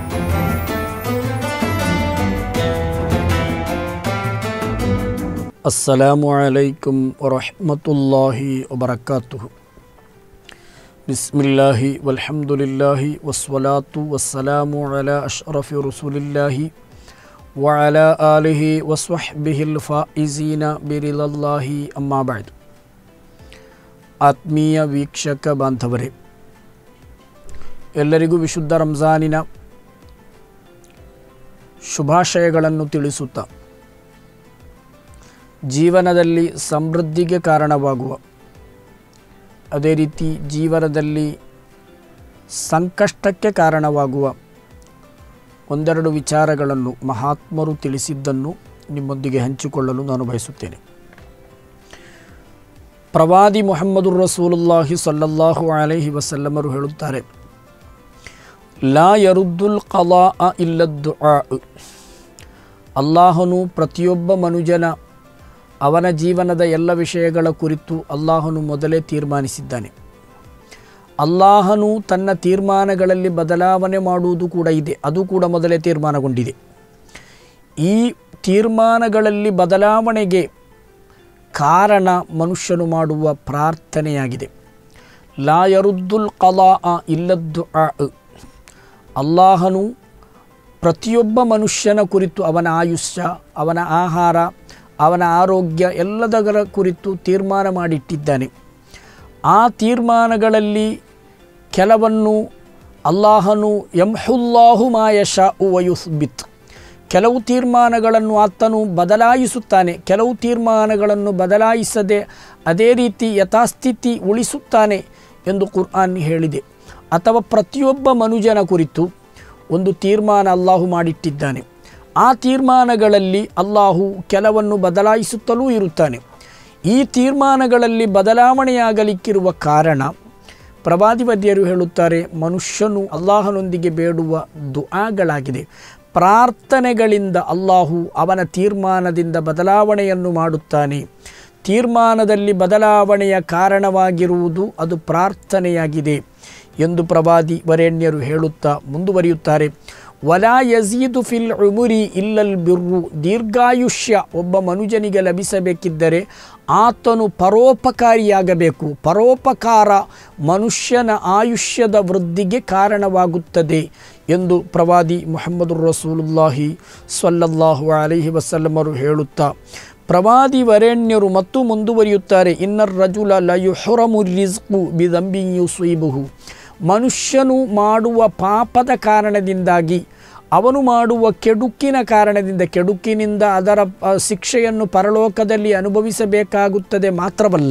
السلام عليكم ورحمة الله وبركاته بسم الله والحمد لله والصلاة والسلام على أشرف رسول الله وعلى آله وصحبه الفائزين برضا الله أما بعد ಆತ್ಮೀಯ ವೀಕ್ಷಕ ಬಾಂಧವರೇ ಎಲ್ಲರಿಗೂ ವಿಶುದ್ಧ ರಂಜಾನಿನ ಶುಭಾಶಯಗಳನ್ನು ತಿಳಿಸುತ್ತಾ ಜೀವನದಲ್ಲಿ ಸಮೃದ್ಧಿಗೆ ಕಾರಣವಾಗುವ ಅದೇ ರೀತಿ ಜೀವನದಲ್ಲಿ ಸಂಕಷ್ಟಕ್ಕೆ ಕಾರಣವಾಗುವ ಒಂದೆರಡು ವಿಚಾರಗಳನ್ನು ಮಹಾತ್ಮರು ತಿಳಿಸಿದ್ದನ್ನು ನಿಮ್ಮೊಂದಿಗೆ ಹಂಚಿಕೊಳ್ಳಲು ನಾನು ಬಯಸುತ್ತೇನೆ ಪ್ರವಾದಿ ಮೊಹಮ್ಮದುರ್ ರಸೂಲುಲ್ಲಾಹಿ ಸಲ್ಲಲ್ಲಾಹು ಅಲೈಹಿ ವಸಲ್ಲಮರು ಹೇಳುತ್ತಾರೆ ಲಾ ಯರುದ್ದುಲ್ ಕಲಾ ಇಲ್ಲದ್ದು ಅಲ್ಲಾಹನು ಪ್ರತಿಯೊಬ್ಬ ಮನುಜನ ಅವನ ಜೀವನದ ಎಲ್ಲ ವಿಷಯಗಳ ಕುರಿತು ಅಲ್ಲಾಹನು ಮೊದಲೇ ತೀರ್ಮಾನಿಸಿದ್ದಾನೆ ಅಲ್ಲಾಹನು ತನ್ನ ತೀರ್ಮಾನಗಳಲ್ಲಿ ಬದಲಾವಣೆ ಮಾಡುವುದು ಕೂಡ ಇದೆ ಅದು ಕೂಡ ಮೊದಲೇ ತೀರ್ಮಾನಗೊಂಡಿದೆ ಈ ತೀರ್ಮಾನಗಳಲ್ಲಿ ಬದಲಾವಣೆಗೆ ಕಾರಣ ಮನುಷ್ಯನು ಮಾಡುವ ಪ್ರಾರ್ಥನೆಯಾಗಿದೆ ಲಾ ಯರುದ್ದುಲ್ ಕಲಾ ಇಲ್ಲದ್ದು ಅಲ್ಲಾಹನು ಪ್ರತಿಯೊಬ್ಬ ಮನುಷ್ಯನ ಕುರಿತು ಅವನ ಆಯುಷ್ಯ ಅವನ ಆಹಾರ ಅವನ ಆರೋಗ್ಯ ಎಲ್ಲದರ ಕುರಿತು ತೀರ್ಮಾನ ಮಾಡಿಟ್ಟಿದ್ದಾನೆ ಆ ತೀರ್ಮಾನಗಳಲ್ಲಿ ಕೆಲವನ್ನು ಅಲ್ಲಾಹನು ಯಂಹುಲ್ಲಾಹು ಮಾಯಶ ವಯುಸ್ಬಿತ್ ಕೆಲವು ತೀರ್ಮಾನಗಳನ್ನು ಆತನು ಬದಲಾಯಿಸುತ್ತಾನೆ ಕೆಲವು ತೀರ್ಮಾನಗಳನ್ನು ಬದಲಾಯಿಸದೆ ಅದೇ ರೀತಿ ಯಥಾಸ್ಥಿತಿ ಉಳಿಸುತ್ತಾನೆ ಎಂದು ಕುರ್ಆನ್ ಹೇಳಿದೆ ಅಥವಾ ಪ್ರತಿಯೊಬ್ಬ ಮನುಜನ ಕುರಿತು ಒಂದು ತೀರ್ಮಾನ ಅಲ್ಲಾಹು ಮಾಡಿಟ್ಟಿದ್ದಾನೆ ಆ ತೀರ್ಮಾನಗಳಲ್ಲಿ ಅಲ್ಲಾಹು ಕೆಲವನ್ನು ಬದಲಾಯಿಸುತ್ತಲೂ ಇರುತ್ತಾನೆ ಈ ತೀರ್ಮಾನಗಳಲ್ಲಿ ಬದಲಾವಣೆಯಾಗಲಿಕ್ಕಿರುವ ಕಾರಣ ಪ್ರವಾದಿವದ್ಯರು ಹೇಳುತ್ತಾರೆ ಮನುಷ್ಯನು ಅಲ್ಲಾಹನೊಂದಿಗೆ ಬೇಡುವ ದುಆಗಳಾಗಿದೆ ಪ್ರಾರ್ಥನೆಗಳಿಂದ ಅಲ್ಲಾಹು ಅವನ ತೀರ್ಮಾನದಿಂದ ಬದಲಾವಣೆಯನ್ನು ಮಾಡುತ್ತಾನೆ ತೀರ್ಮಾನದಲ್ಲಿ ಬದಲಾವಣೆಯ ಕಾರಣವಾಗಿರುವುದು ಅದು ಪ್ರಾರ್ಥನೆಯಾಗಿದೆ ಎಂದು ಪ್ರವಾದಿ ವರೇಣ್ಯರು ಹೇಳುತ್ತಾ ಮುಂದುವರಿಯುತ್ತಾರೆ ವಲಾ ಯಜೀದು ಫಿಲ್ ಉಮುರಿ ಇಲ್ಲಲ್ ಬಿರ್ರು ದೀರ್ಘಾಯುಷ್ಯ ಒಬ್ಬ ಮನುಜನಿಗೆ ಲಭಿಸಬೇಕಿದ್ದರೆ ಆತನು ಪರೋಪಕಾರಿಯಾಗಬೇಕು ಪರೋಪಕಾರ ಮನುಷ್ಯನ ಆಯುಷ್ಯದ ವೃದ್ಧಿಗೆ ಕಾರಣವಾಗುತ್ತದೆ ಎಂದು ಪ್ರವಾದಿ ಮೊಹಮ್ಮದು ರಸೂಲುಲ್ಲಾಹಿ ಸ್ವಲ್ಲಲ್ಲಾಹು ಅಲೈಹಿ ವಸಲ್ಲಮರು ಹೇಳುತ್ತಾ ಪ್ರವಾದಿ ವರೇಣ್ಯರು ಮತ್ತು ಮುಂದುವರಿಯುತ್ತಾರೆ ಇನ್ನರ್ ರಜುಲ ಲಯುಹೊರಮು ರಿಜ್ಕು ಬಿದಂಬಿಯು ಸುಯಿಬುಹು ಮನುಷ್ಯನು ಮಾಡುವ ಪಾಪದ ಕಾರಣದಿಂದಾಗಿ ಅವನು ಮಾಡುವ ಕೆಡುಕಿನ ಕಾರಣದಿಂದ ಕೆಡುಕಿನಿಂದ ಅದರ ಶಿಕ್ಷೆಯನ್ನು ಪರಲೋಕದಲ್ಲಿ ಅನುಭವಿಸಬೇಕಾಗುತ್ತದೆ ಮಾತ್ರವಲ್ಲ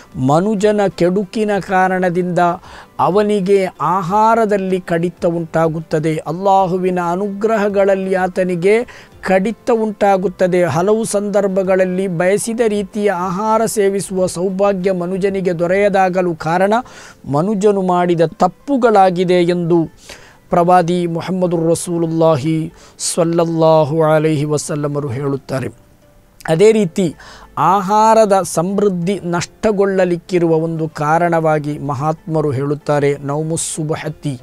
ಮನುಜನ ಕೆಡುಕಿನ ಕಾರಣದಿಂದ ಅವನಿಗೆ ಆಹಾರದಲ್ಲಿ ಕಡಿತ ಉಂಟಾಗುತ್ತದೆ ಅಲ್ಲಾಹುವಿನ ಅನುಗ್ರಹಗಳಲ್ಲಿ ಆತನಿಗೆ ಕಡಿತ ಉಂಟಾಗುತ್ತದೆ ಹಲವು ಸಂದರ್ಭಗಳಲ್ಲಿ ಬಯಸಿದ ರೀತಿಯ ಆಹಾರ ಸೇವಿಸುವ ಸೌಭಾಗ್ಯ ಮನುಜನಿಗೆ ದೊರೆಯದಾಗಲು ಕಾರಣ ಮನುಜನು ಮಾಡಿದ ತಪ್ಪುಗಳಾಗಿದೆ ಎಂದು ಪ್ರವಾದಿ ಮೊಹಮ್ಮದು ರಸೂಲುಲ್ಲಾಹಿ ಸ್ವಲ್ಲಲ್ಲಾಹು ಅಲೈಹಿ ವಸಲ್ಲಮರು ಹೇಳುತ್ತಾರೆ ಅದೇ ರೀತಿ ಆಹಾರದ ಸಮೃದ್ಧಿ ನಷ್ಟಗೊಳ್ಳಲಿಕ್ಕಿರುವ ಒಂದು ಕಾರಣವಾಗಿ ಮಹಾತ್ಮರು ಹೇಳುತ್ತಾರೆ ನೌಮುಸ್ಸುಬಹತಿ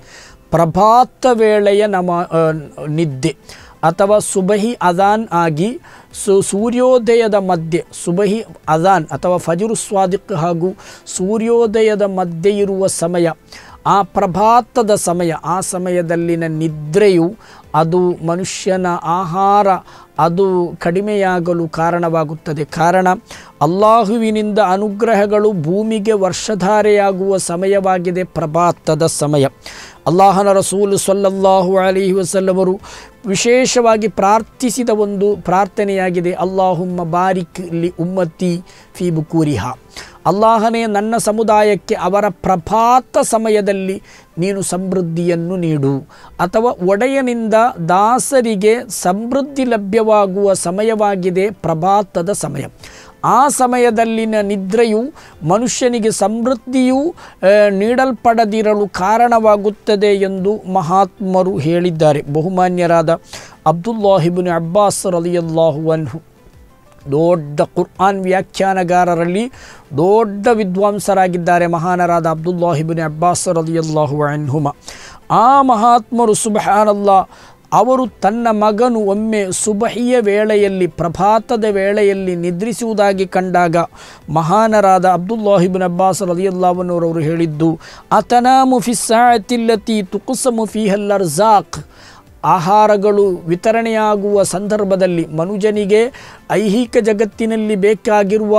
ಪ್ರಭಾತ ವೇಳೆಯ ನಮ ನಿದ್ದೆ ಅಥವಾ ಸುಬಹಿ ಅದಾನ್ ಆಗಿ ಸು ಸೂರ್ಯೋದಯದ ಮಧ್ಯೆ ಸುಬಹಿ ಅದಾನ್ ಅಥವಾ ಫಜರು ಸ್ವಾದಿಕ್ ಹಾಗೂ ಸೂರ್ಯೋದಯದ ಮಧ್ಯೆ ಇರುವ ಸಮಯ ಆ ಪ್ರಭಾತದ ಸಮಯ ಆ ಸಮಯದಲ್ಲಿನ ನಿದ್ರೆಯು ಅದು ಮನುಷ್ಯನ ಆಹಾರ ಅದು ಕಡಿಮೆಯಾಗಲು ಕಾರಣವಾಗುತ್ತದೆ ಕಾರಣ ಅಲ್ಲಾಹುವಿನಿಂದ ಅನುಗ್ರಹಗಳು ಭೂಮಿಗೆ ವರ್ಷಧಾರೆಯಾಗುವ ಸಮಯವಾಗಿದೆ ಪ್ರಭಾತದ ಸಮಯ ಅಲ್ಲಾಹನ ರಸೂಲು ಸಲ್ಲಲ್ಲಾಹು ಅಲಿಹಿ ವಸಲ್ಲಮರು ವಿಶೇಷವಾಗಿ ಪ್ರಾರ್ಥಿಸಿದ ಒಂದು ಪ್ರಾರ್ಥನೆಯಾಗಿದೆ ಅಲ್ಲಾಹುಮ್ಮ ಬಾರಿಕ್ ಲಿ ಉಮ್ಮತಿ ಫಿ ಬುಕೂರಿಹ ಅಲ್ಲಾಹನೇ ನನ್ನ ಸಮುದಾಯಕ್ಕೆ ಅವರ ಪ್ರಭಾತ ಸಮಯದಲ್ಲಿ ನೀನು ಸಮೃದ್ಧಿಯನ್ನು ನೀಡು ಅಥವಾ ಒಡೆಯನಿಂದ ದಾಸರಿಗೆ ಸಮೃದ್ಧಿ ಲಭ್ಯವಾಗುವ ಸಮಯವಾಗಿದೆ ಪ್ರಭಾತದ ಸಮಯ ಆ ಸಮಯದಲ್ಲಿನ ನಿದ್ರೆಯು ಮನುಷ್ಯನಿಗೆ ಸಮೃದ್ಧಿಯು ನೀಡಲ್ಪಡದಿರಲು ಕಾರಣವಾಗುತ್ತದೆ ಎಂದು ಮಹಾತ್ಮರು ಹೇಳಿದ್ದಾರೆ ಬಹುಮಾನ್ಯರಾದ ಅಬ್ದುಲ್ಲಾಹಿಬಿನ್ ಅಬ್ಬಾಸ್ ರಲಿಯಲ್ಲಾಹು ಅನ್ಹು ದೊಡ್ಡ ಕುರ್ಆನ್ ವ್ಯಾಖ್ಯಾನಗಾರರಲ್ಲಿ ದೊಡ್ಡ ವಿದ್ವಾಂಸರಾಗಿದ್ದಾರೆ ಮಹಾನರಾದ ಅಬ್ದುಲ್ಲಾಹಿಬಿನ್ ಅಬ್ಬಾಸ್ ರಲಿಯಲ್ಲಾಹು ಅನ್ಹುಮ ಆ ಮಹಾತ್ಮರು ಸುಬಹಾನಲ್ಲ ಅವರು ತನ್ನ ಮಗನು ಒಮ್ಮೆ ಸುಬಹಿಯ ವೇಳೆಯಲ್ಲಿ ಪ್ರಭಾತದ ವೇಳೆಯಲ್ಲಿ ನಿದ್ರಿಸುವುದಾಗಿ ಕಂಡಾಗ ಮಹಾನರಾದ ಅಬ್ದುಲ್ಲಾಹಿಬಿನ್ ಅಬ್ಬಾಸ್ ರಲಿಯಲ್ಲಾವನವರವರು ಹೇಳಿದ್ದು ಅತನಾಮು ಫಿಸ್ಸಾತಿಲ್ಲತಿ ತುಕುಸಮು ಫಿಹಲ್ ಅರ್ಜಾಕ್ ಆಹಾರಗಳು ವಿತರಣೆಯಾಗುವ ಸಂದರ್ಭದಲ್ಲಿ ಮನುಜನಿಗೆ ಐಹಿಕ ಜಗತ್ತಿನಲ್ಲಿ ಬೇಕಾಗಿರುವ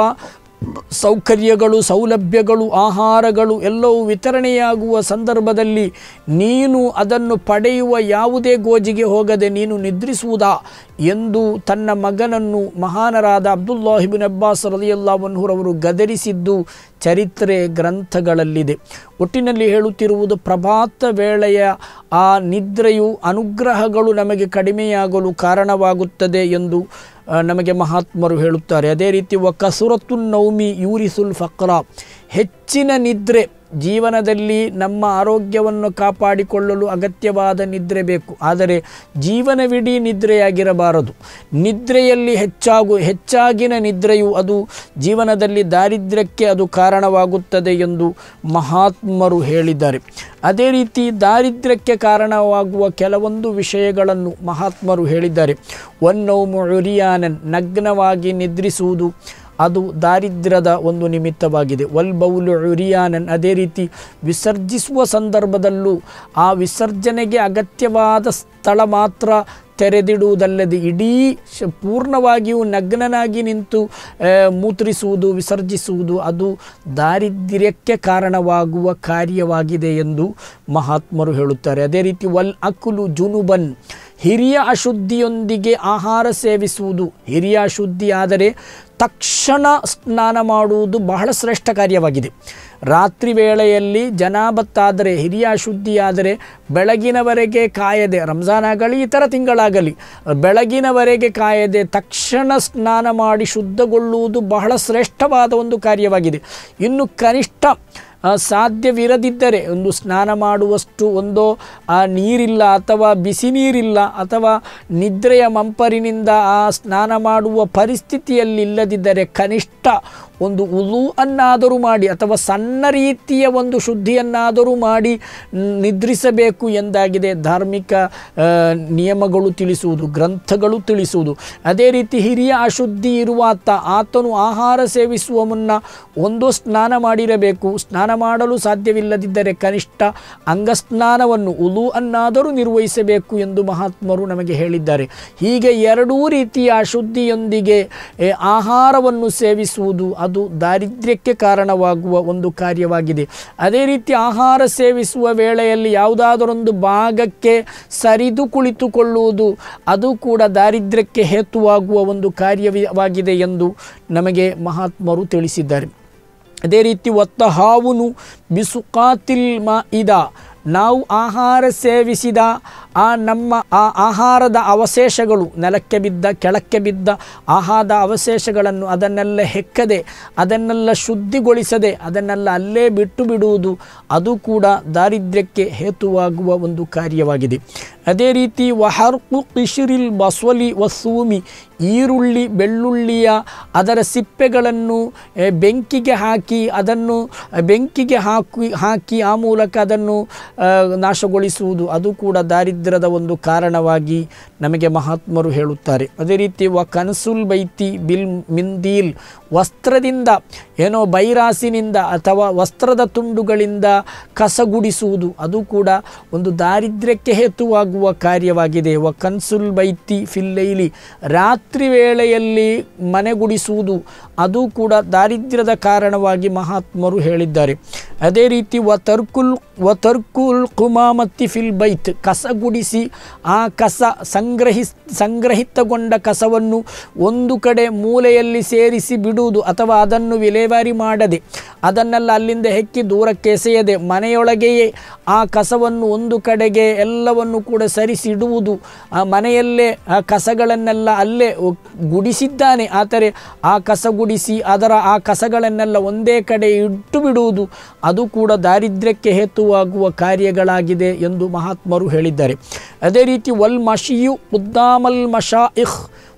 ಸೌಕರ್ಯಗಳು ಸೌಲಭ್ಯಗಳು ಆಹಾರಗಳು ಎಲ್ಲವೂ ವಿತರಣೆಯಾಗುವ ಸಂದರ್ಭದಲ್ಲಿ ನೀನು ಅದನ್ನು ಪಡೆಯುವ ಯಾವುದೇ ಗೋಜಿಗೆ ಹೋಗದೆ ನೀನು ನಿದ್ರಿಸುವುದಾ ಎಂದು ತನ್ನ ಮಗನನ್ನು ಮಹಾನರಾದ ಅಬ್ದುಲ್ಲಾಹಿಬಿನ್ ಅಬ್ಬಾಸ್ ರಲಿಯಲ್ಲಾವನ್ಹುರವರು ಗದರಿಸಿದ್ದು ಚರಿತ್ರೆ ಗ್ರಂಥಗಳಲ್ಲಿದೆ ಒಟ್ಟಿನಲ್ಲಿ ಹೇಳುತ್ತಿರುವುದು ಪ್ರಭಾತ ವೇಳೆಯ ಆ ನಿದ್ರೆಯು ಅನುಗ್ರಹಗಳು ನಮಗೆ ಕಡಿಮೆಯಾಗಲು ಕಾರಣವಾಗುತ್ತದೆ ಎಂದು ಆ, ನಮಗೆ ಮಹಾತ್ಮರು ಹೇಳುತ್ತಾರೆ ಅದೇ ರೀತಿ ವ ಕಸುರತುನ್ ನೌಮಿ ಯೂರಿಸುಲ್ ಫಕ್ರ ಹೆಚ್ಚಿನ ನಿದ್ರೆ ಜೀವನದಲ್ಲಿ ನಮ್ಮ ಆರೋಗ್ಯವನ್ನು ಕಾಪಾಡಿಕೊಳ್ಳಲು ಅಗತ್ಯವಾದ ನಿದ್ರೆ ಬೇಕು ಆದರೆ ಜೀವನವಿಡೀ ನಿದ್ರೆಯಾಗಿರಬಾರದು ನಿದ್ರೆಯಲ್ಲಿ ಹೆಚ್ಚಾಗು ಹೆಚ್ಚಾಗಿನ ನಿದ್ರೆಯು ಅದು ಜೀವನದಲ್ಲಿ ದಾರಿದ್ರ್ಯಕ್ಕೆ ಅದು ಕಾರಣವಾಗುತ್ತದೆ ಎಂದು ಮಹಾತ್ಮರು ಹೇಳಿದ್ದಾರೆ ಅದೇ ರೀತಿ ದಾರಿದ್ರ್ಯಕ್ಕೆ ಕಾರಣವಾಗುವ ಕೆಲವೊಂದು ವಿಷಯಗಳನ್ನು ಮಹಾತ್ಮರು ಹೇಳಿದ್ದಾರೆ ಒನ್ನೌಮು ಉರಿಯಾನನ್ ನಗ್ನವಾಗಿ ನಿದ್ರಿಸುವುದು ಅದು ದಾರಿದ್ರ್ಯದ ಒಂದು ನಿಮಿತ್ತವಾಗಿದೆ ವಲ್ ಬೌಲು ಉರಿಯಾನನ್ ಅದೇ ರೀತಿ ವಿಸರ್ಜಿಸುವ ಸಂದರ್ಭದಲ್ಲೂ ಆ ವಿಸರ್ಜನೆಗೆ ಅಗತ್ಯವಾದ ಸ್ಥಳ ಮಾತ್ರ ತೆರೆದಿಡುವುದಲ್ಲದೆ ಇಡೀ ಶ ಪೂರ್ಣವಾಗಿಯೂ ನಗ್ನನಾಗಿ ನಿಂತು ಆ, ಮೂತ್ರಿಸುವುದು ವಿಸರ್ಜಿಸುವುದು ಅದು ದಾರಿದ್ರ್ಯಕ್ಕೆ ಕಾರಣವಾಗುವ ಕಾರ್ಯವಾಗಿದೆ ಎಂದು ಮಹಾತ್ಮರು ಹೇಳುತ್ತಾರೆ ಅದೇ ರೀತಿ ವಲ್ ಅಕುಲು ಜುನುಬನ್ ಹಿರಿಯ ಅಶುದ್ಧಿಯೊಂದಿಗೆ ಆಹಾರ ಸೇವಿಸುವುದು ಹಿರಿಯ ಅಶುದ್ಧಿ ಆದರೆ ತಕ್ಷಣ ಸ್ನಾನ ಮಾಡುವುದು ಬಹಳ ಶ್ರೇಷ್ಠ ಕಾರ್ಯವಾಗಿದೆ ರಾತ್ರಿ ವೇಳೆಯಲ್ಲಿ ಜನಾಬತ್ತಾದರೆ ಹಿರಿಯ ಅಶುದ್ಧಿಯಾದರೆ ಬೆಳಗಿನವರೆಗೆ ಕಾಯದೆ ರಂಜಾನ್ ಆಗಲಿ ಇತರ ತಿಂಗಳಾಗಲಿ ಬೆಳಗಿನವರೆಗೆ ಕಾಯದೆ ತಕ್ಷಣ ಸ್ನಾನ ಮಾಡಿ ಶುದ್ಧಗೊಳ್ಳುವುದು ಬಹಳ ಶ್ರೇಷ್ಠವಾದ ಒಂದು ಕಾರ್ಯವಾಗಿದೆ ಇನ್ನು ಕನಿಷ್ಠ ಆ, ಸಾಧ್ಯವಿರದಿದ್ದರೆ ಒಂದು ಸ್ನಾನ ಮಾಡುವಷ್ಟು ಒಂದೋ ಆ ನೀರಿಲ್ಲ ಅಥವಾ ಬಿಸಿ ನೀರಿಲ್ಲ ಅಥವಾ ನಿದ್ರೆಯ ಮಂಪರಿನಿಂದ ಆ ಸ್ನಾನ ಮಾಡುವ ಪರಿಸ್ಥಿತಿಯಲ್ಲಿ ಇಲ್ಲದಿದ್ದರೆ ಕನಿಷ್ಠ ಒಂದು ಉಲು ಅನ್ನಾದರೂ ಮಾಡಿ ಅಥವಾ ಸಣ್ಣ ರೀತಿಯ ಒಂದು ಶುದ್ಧಿಯನ್ನಾದರೂ ಮಾಡಿ ನಿದ್ರಿಸಬೇಕು ಎಂದಾಗಿದೆ ಧಾರ್ಮಿಕ ಆ, ನಿಯಮಗಳು ತಿಳಿಸುವುದು ಗ್ರಂಥಗಳು ತಿಳಿಸುವುದು ಅದೇ ರೀತಿ ಹಿರಿಯ ಅಶುದ್ಧಿ ಇರುವಾತ ಆತನು ಆಹಾರ ಸೇವಿಸುವ ಮುನ್ನ ಒಂದು ಸ್ನಾನ ಮಾಡಿರಬೇಕು ಸ್ನಾನ ಮಾಡಲು ಸಾಧ್ಯವಿಲ್ಲದಿದ್ದರೆ ಕನಿಷ್ಠ ಅಂಗಸ್ನಾನವನ್ನು ಉಲು ಅನ್ನಾದರೂ ನಿರ್ವಹಿಸಬೇಕು ಎಂದು ಮಹಾತ್ಮರು ನಮಗೆ ಹೇಳಿದ್ದಾರೆ ಹೀಗೆ ಎರಡೂ ರೀತಿಯ ಅಶುದ್ಧಿಯೊಂದಿಗೆ ಎ, ಆಹಾರವನ್ನು ಸೇವಿಸುವುದು ಅದು ದಾರಿದ್ರ್ಯಕ್ಕೆ ಕಾರಣವಾಗುವ ಒಂದು ಕಾರ್ಯವಾಗಿದೆ ಅದೇ ರೀತಿ ಆಹಾರ ಸೇವಿಸುವ ವೇಳೆಯಲ್ಲಿ ಯಾವುದಾದರೊಂದು ಭಾಗಕ್ಕೆ ಸರಿದು ಕುಳಿತುಕೊಳ್ಳುವುದು ಅದು ಕೂಡ ದಾರಿದ್ರ್ಯಕ್ಕೆ ಹೇತುವಾಗುವ ಒಂದು ಕಾರ್ಯವಾಗಿದೆ ಎಂದು ನಮಗೆ ಮಹಾತ್ಮರು ತಿಳಿಸಿದ್ದಾರೆ ಅದೇ ರೀತಿ ಒತ್ತ ಹಾವುನು ಬಿಸುಕಾತಿಲ್ ಮ ಇದ ನಾವು ಆಹಾರ ಸೇವಿಸಿದ ಆ ನಮ್ಮ ಆ ಆಹಾರದ ಅವಶೇಷಗಳು ನೆಲಕ್ಕೆ ಬಿದ್ದ ಕೆಳಕ್ಕೆ ಬಿದ್ದ ಆಹಾರದ ಅವಶೇಷಗಳನ್ನು ಅದನ್ನೆಲ್ಲ ಹೆಕ್ಕದೆ ಅದನ್ನೆಲ್ಲ ಶುದ್ಧಿಗೊಳಿಸದೆ ಅದನ್ನೆಲ್ಲ ಅಲ್ಲೇ ಬಿಟ್ಟು ಬಿಡುವುದು ಅದು ಕೂಡ ದಾರಿದ್ರ್ಯಕ್ಕೆ ಹೇತುವಾಗುವ ಒಂದು ಕಾರ್ಯವಾಗಿದೆ ಅದೇ ರೀತಿ ವಹರ್ಕು ಕಿಶಿರಿಲ್ ಬಸ್ವಲಿ ವಸೂಮಿ ಈರುಳ್ಳಿ ಬೆಳ್ಳುಳ್ಳಿಯ ಅದರ ಸಿಪ್ಪೆಗಳನ್ನು ಎ, ಬೆಂಕಿಗೆ ಹಾಕಿ ಅದನ್ನು ಬೆಂಕಿಗೆ ಹಾಕಿ ಹಾಕಿ ಆ ಮೂಲಕ ಅದನ್ನು ಆ, ನಾಶಗೊಳಿಸುವುದು ಅದು ಕೂಡ ದಾರಿದ್ರ್ಯದ ಒಂದು ಕಾರಣವಾಗಿ ನಮಗೆ ಮಹಾತ್ಮರು ಹೇಳುತ್ತಾರೆ ಅದೇ ರೀತಿ ವ ಕನಸುಲ್ ಬೈತಿ ಬಿಲ್ ಮಿಂದೀಲ್ ವಸ್ತ್ರದಿಂದ ಏನೋ ಬೈರಾಸಿನಿಂದ ಅಥವಾ ವಸ್ತ್ರದ ತುಂಡುಗಳಿಂದ ಕಸಗುಡಿಸುವುದು ಅದು ಕೂಡ ಒಂದು ದಾರಿದ್ರ್ಯಕ್ಕೆ ಹೇತುವಾಗುವ ಕಾರ್ಯವಾಗಿದೆ ವ ಕನ್ಸುಲ್ ಬೈತಿ ಫಿಲ್ಲೈಲಿ ರಾತ್ರಿ ವೇಳೆಯಲ್ಲಿ ಮನೆಗುಡಿಸುವುದು ಅದು ಕೂಡ ದಾರಿದ್ರ್ಯದ ಕಾರಣವಾಗಿ ಮಹಾತ್ಮರು ಹೇಳಿದ್ದಾರೆ ಅದೇ ರೀತಿ ವ ತರ್ಕುಲ್ ವ ತರ್ಕುಲ್ ಕುಮಾಮತ್ತಿ ಫಿಲ್ ಬೈತ್ ಕಸ ಗುಡಿಸಿ ಆ ಕಸ ಸಂಗ್ರಹಿಸ್ ಸಂಗ್ರಹಿತಗೊಂಡ ಕಸವನ್ನು ಒಂದು ಕಡೆ ಮೂಲೆಯಲ್ಲಿ ಸೇರಿಸಿ ಬಿಡುವುದು ಅಥವಾ ಅದನ್ನು ವಿಲೇವಾರಿ ಮಾಡದೆ ಅದನ್ನೆಲ್ಲ ಅಲ್ಲಿಂದ ಹೆಕ್ಕಿ ದೂರಕ್ಕೆ ಎಸೆಯದೆ ಮನೆಯೊಳಗೆಯೇ ಆ ಕಸವನ್ನು ಒಂದು ಕಡೆಗೆ ಎಲ್ಲವನ್ನು ಕೂಡ ಸರಿಸಿಡುವುದು ಆ ಮನೆಯಲ್ಲೇ ಆ ಕಸಗಳನ್ನೆಲ್ಲ ಅಲ್ಲೇ ಒ- ಗುಡಿಸಿದ್ದಾನೆ ಆದರೆ ಆ ಕಸ ಗುಡಿಸಿ ಅದರ ಆ ಕಸಗಳನ್ನೆಲ್ಲ ಒಂದೇ ಕಡೆ ಇಟ್ಟು ಬಿಡುವುದು ಅದು ಕೂಡ ದಾರಿದ್ರ್ಯಕ್ಕೆ ಹೇತುವಾಗುವ ಕಾರ್ಯಗಳಾಗಿದೆ ಎಂದು ಮಹಾತ್ಮರು ಹೇಳಿದ್ದಾರೆ ಅದೇ ರೀತಿ ವಲ್ ಮಶಿಯು ಉದ್ದಾಮಲ್ ಮಶಾ ಇಹ್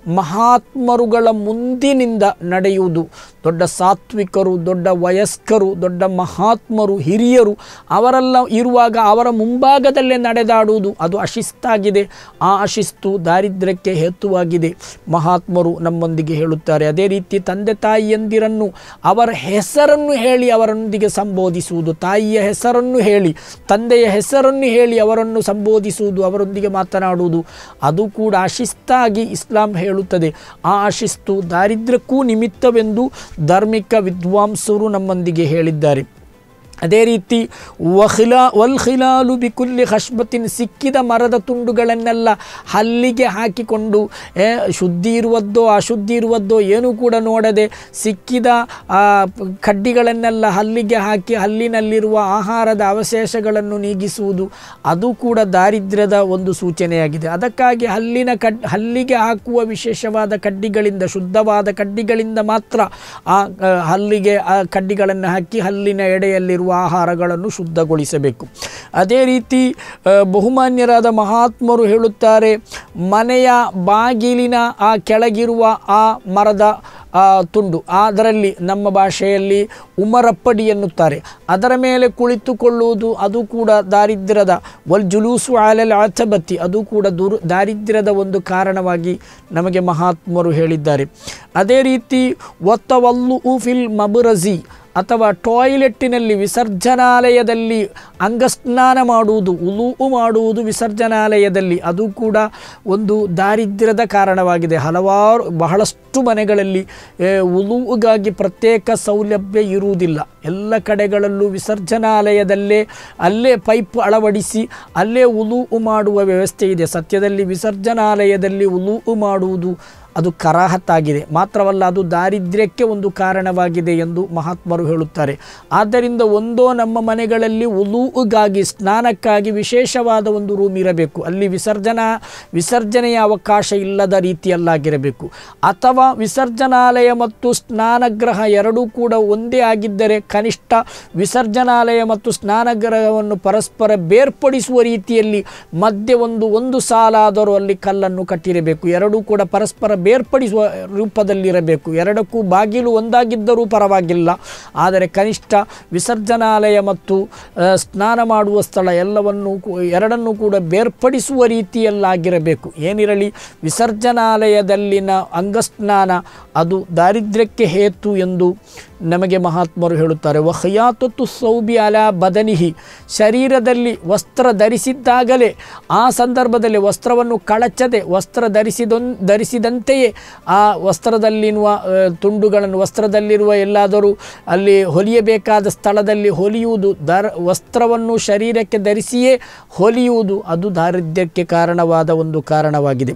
ಮಹಾತ್ಮರುಗಳ ಮುಂದಿನಿಂದ ನಡೆಯುವುದು ದೊಡ್ಡ ಸಾತ್ವಿಕರು ದೊಡ್ಡ ವಯಸ್ಕರು ದೊಡ್ಡ ಮಹಾತ್ಮರು ಹಿರಿಯರು ಅವರೆಲ್ಲ ಇರುವಾಗ ಅವರ ಮುಂಭಾಗದಲ್ಲೇ ನಡೆದಾಡುವುದು ಅದು ಅಶಿಸ್ತಾಗಿದೆ ಆ ಅಶಿಸ್ತು ದಾರಿದ್ರ್ಯಕ್ಕೆ ಹೇತುವಾಗಿದೆ ಮಹಾತ್ಮರು ನಮ್ಮೊಂದಿಗೆ ಹೇಳುತ್ತಾರೆ ಅದೇ ರೀತಿ ತಂದೆ ತಾಯಿಯಂದಿರನ್ನು ಅವರ ಹೆಸರನ್ನು ಹೇಳಿ ಅವರೊಂದಿಗೆ ಸಂಬೋಧಿಸುವುದು ತಾಯಿಯ ಹೆಸರನ್ನು ಹೇಳಿ ತಂದೆಯ ಹೆಸರನ್ನು ಹೇಳಿ ಅವರನ್ನು ಸಂಬೋಧಿಸುವುದು ಅವರೊಂದಿಗೆ ಮಾತನಾಡುವುದು ಅದು ಕೂಡ ಅಶಿಸ್ತಾಗಿ ಇಸ್ಲಾಂ ಹೇಳುತ್ತದೆ ಆ ಅಶಿಸ್ತು ದಾರಿದ್ರ್ಯಕ್ಕೂ ನಿಮಿತ್ತವೆಂದು ಧಾರ್ಮಿಕ ವಿದ್ವಾಂಸರು ನಮ್ಮೊಂದಿಗೆ ಹೇಳಿದ್ದಾರೆ ಅದೇ ರೀತಿ ವಖಿಲಾ ವಲ್ ಖಿಲಾಲು ಬಿಕುಲ್ಲಿ ಹಶ್ಬತಿನ್ ಸಿಕ್ಕಿದ ಮರದ ತುಂಡುಗಳನ್ನೆಲ್ಲ ಹಲ್ಲಿಗೆ ಹಾಕಿಕೊಂಡು ಏ, ಶುದ್ಧಿ ಇರುವುದೋ ಅಶುದ್ಧಿ ಇರುವುದೋ ಏನೂ ಕೂಡ ನೋಡದೆ ಸಿಕ್ಕಿದ ಆ, ಪ- ಕಡ್ಡಿಗಳನ್ನೆಲ್ಲ ಹಲ್ಲಿಗೆ ಹಾಕಿ ಹಲ್ಲಿನಲ್ಲಿರುವ ಆಹಾರದ ಅವಶೇಷಗಳನ್ನು ನೀಗಿಸುವುದು ಅದು ಕೂಡ ದಾರಿದ್ರ್ಯದ ಒಂದು ಸೂಚನೆಯಾಗಿದೆ ಅದಕ್ಕಾಗಿ ಹಲ್ಲಿನ ಕಡ್ ಹಲ್ಲಿಗೆ ಹಾಕುವ ವಿಶೇಷವಾದ ಕಡ್ಡಿಗಳಿಂದ ಶುದ್ಧವಾದ ಕಡ್ಡಿಗಳಿಂದ ಮಾತ್ರ ಆ ಆ, ಹಲ್ಲಿಗೆ ಆ ಕಡ್ಡಿಗಳನ್ನು ಹಾಕಿ ಹಲ್ಲಿನ ಎಡೆಯಲ್ಲಿರುವ ಆಹಾರಗಳನ್ನು ಶುದ್ಧಗೊಳಿಸಬೇಕು ಅದೇ ರೀತಿ ಆ, ಬಹುಮಾನ್ಯರಾದ ಮಹಾತ್ಮರು ಹೇಳುತ್ತಾರೆ ಮನೆಯ ಬಾಗಿಲಿನ ಆ ಕೆಳಗಿರುವ ಆ ಮರದ ಆ ತುಂಡು ಅದರಲ್ಲಿ ನಮ್ಮ ಭಾಷೆಯಲ್ಲಿ ಉಮರಪ್ಪಡಿ ಎನ್ನುತ್ತಾರೆ ಅದರ ಮೇಲೆ ಕುಳಿತುಕೊಳ್ಳುವುದು ಅದು ಕೂಡ ದಾರಿದ್ರ್ಯದ ವಲ್ ಜುಲೂಸು ಆಲಲ್ ಆಚಬತ್ತಿ ಅದು ಕೂಡ ದುರು ದಾರಿದ್ರ್ಯದ ಒಂದು ಕಾರಣವಾಗಿ ನಮಗೆ ಮಹಾತ್ಮರು ಹೇಳಿದ್ದಾರೆ ಅದೇ ರೀತಿ ಒತ್ತವಲ್ಲು ಫಿಲ್ ಮಬುರಜಿ ಅಥವಾ ಟಾಯ್ಲೆಟ್ಟಿನಲ್ಲಿ ವಿಸರ್ಜನಾಲಯದಲ್ಲಿ ಅಂಗಸ್ನಾನ ಮಾಡುವುದು ಉಲೂ ಮಾಡುವುದು ವಿಸರ್ಜನಾಲಯದಲ್ಲಿ ಅದು ಕೂಡ ಒಂದು ದಾರಿದ್ರ್ಯದ ಕಾರಣವಾಗಿದೆ ಹಲವಾರು ಬಹಳಷ್ಟು ಮನೆಗಳಲ್ಲಿ ಏ, ಉಲೂಗಾಗಿ ಪ್ರತ್ಯೇಕ ಸೌಲಭ್ಯ ಇರುವುದಿಲ್ಲ ಎಲ್ಲ ಕಡೆಗಳಲ್ಲೂ ವಿಸರ್ಜನಾಲಯದಲ್ಲೇ ಅಲ್ಲೇ ಪೈಪ್ ಅಳವಡಿಸಿ ಅಲ್ಲೇ ಉಲೂ ಮಾಡುವ ವ್ಯವಸ್ಥೆ ಇದೆ ಸತ್ಯದಲ್ಲಿ ವಿಸರ್ಜನಾಲಯದಲ್ಲಿ ಉಲೂ ಮಾಡುವುದು ಅದು ಕರಾಹತ್ತಾಗಿದೆ ಮಾತ್ರವಲ್ಲ ಅದು ದಾರಿದ್ರ್ಯಕ್ಕೆ ಒಂದು ಕಾರಣವಾಗಿದೆ ಎಂದು ಮಹಾತ್ಮರು ಹೇಳುತ್ತಾರೆ ಆದ್ದರಿಂದ ಒಂದೋ ನಮ್ಮ ಮನೆಗಳಲ್ಲಿ ಉಲೂಗಾಗಿ ಸ್ನಾನಕ್ಕಾಗಿ ವಿಶೇಷವಾದ ಒಂದು ರೂಮ್ ಇರಬೇಕು ಅಲ್ಲಿ ವಿಸರ್ಜನಾ ವಿಸರ್ಜನೆಯ ಅವಕಾಶ ಇಲ್ಲದ ರೀತಿಯಲ್ಲಾಗಿರಬೇಕು ಅಥವಾ ವಿಸರ್ಜನಾಲಯ ಮತ್ತು ಸ್ನಾನಗೃಹ ಎರಡೂ ಕೂಡ ಒಂದೇ ಆಗಿದ್ದರೆ ಕನಿಷ್ಠ ವಿಸರ್ಜನಾಲಯ ಮತ್ತು ಸ್ನಾನಗೃಹವನ್ನು ಪರಸ್ಪರ ಬೇರ್ಪಡಿಸುವ ರೀತಿಯಲ್ಲಿ ಮಧ್ಯೆ ಒಂದು ಒಂದು ಸಾಲಾದರೂ ಅಲ್ಲಿ ಕಲ್ಲನ್ನು ಕಟ್ಟಿರಬೇಕು ಎರಡೂ ಕೂಡ ಪರಸ್ಪರ ಬೇರ್ಪಡಿಸುವ ರೂಪದಲ್ಲಿರಬೇಕು ಎರಡಕ್ಕೂ ಬಾಗಿಲು ಒಂದಾಗಿದ್ದರೂ ಪರವಾಗಿಲ್ಲ ಆದರೆ ಕನಿಷ್ಠ ವಿಸರ್ಜನಾಲಯ ಮತ್ತು ಆ, ಸ್ನಾನ ಮಾಡುವ ಸ್ಥಳ ಎಲ್ಲವನ್ನು ಕೂ- ಎರಡನ್ನೂ ಕೂಡ ಬೇರ್ಪಡಿಸುವ ರೀತಿಯಲ್ಲಾಗಿರಬೇಕು ಏನಿರಲಿ ವಿಸರ್ಜನಾಲಯದಲ್ಲಿನ ಅಂಗಸ್ನಾನ ಅದು ದಾರಿದ್ರ್ಯಕ್ಕೆ ಹೇತು ಎಂದು ನಮಗೆ ಮಹಾತ್ಮರು ಹೇಳುತ್ತಾರೆ ವಹಯಾತತ್ತು ಸೌಬಿ ಅಲ ಬದನಿಹಿ ಶರೀರದಲ್ಲಿ ವಸ್ತ್ರ ಧರಿಸಿದ್ದಾಗಲೇ ಆ ಸಂದರ್ಭದಲ್ಲಿ ವಸ್ತ್ರವನ್ನು ಕಳಚದೆ ವಸ್ತ್ರ ಧರಿಸಿದೊನ್ ಧರಿಸಿದಂತೆಯೇ ಆ ವಸ್ತ್ರದಲ್ಲಿರುವ ಆ, ತುಂಡುಗಳನ್ನು ವಸ್ತ್ರದಲ್ಲಿರುವ ಎಲ್ಲಾದರೂ ಅಲ್ಲಿ ಹೊಲಿಯಬೇಕಾದ ಸ್ಥಳದಲ್ಲಿ ಹೊಲಿಯುವುದು ದರ ವಸ್ತ್ರವನ್ನು ಶರೀರಕ್ಕೆ ಧರಿಸಿಯೇ ಹೊಲಿಯುವುದು ಅದು ದಾರಿದ್ರ್ಯಕ್ಕೆ ಕಾರಣವಾದ ಒಂದು ಕಾರಣವಾಗಿದೆ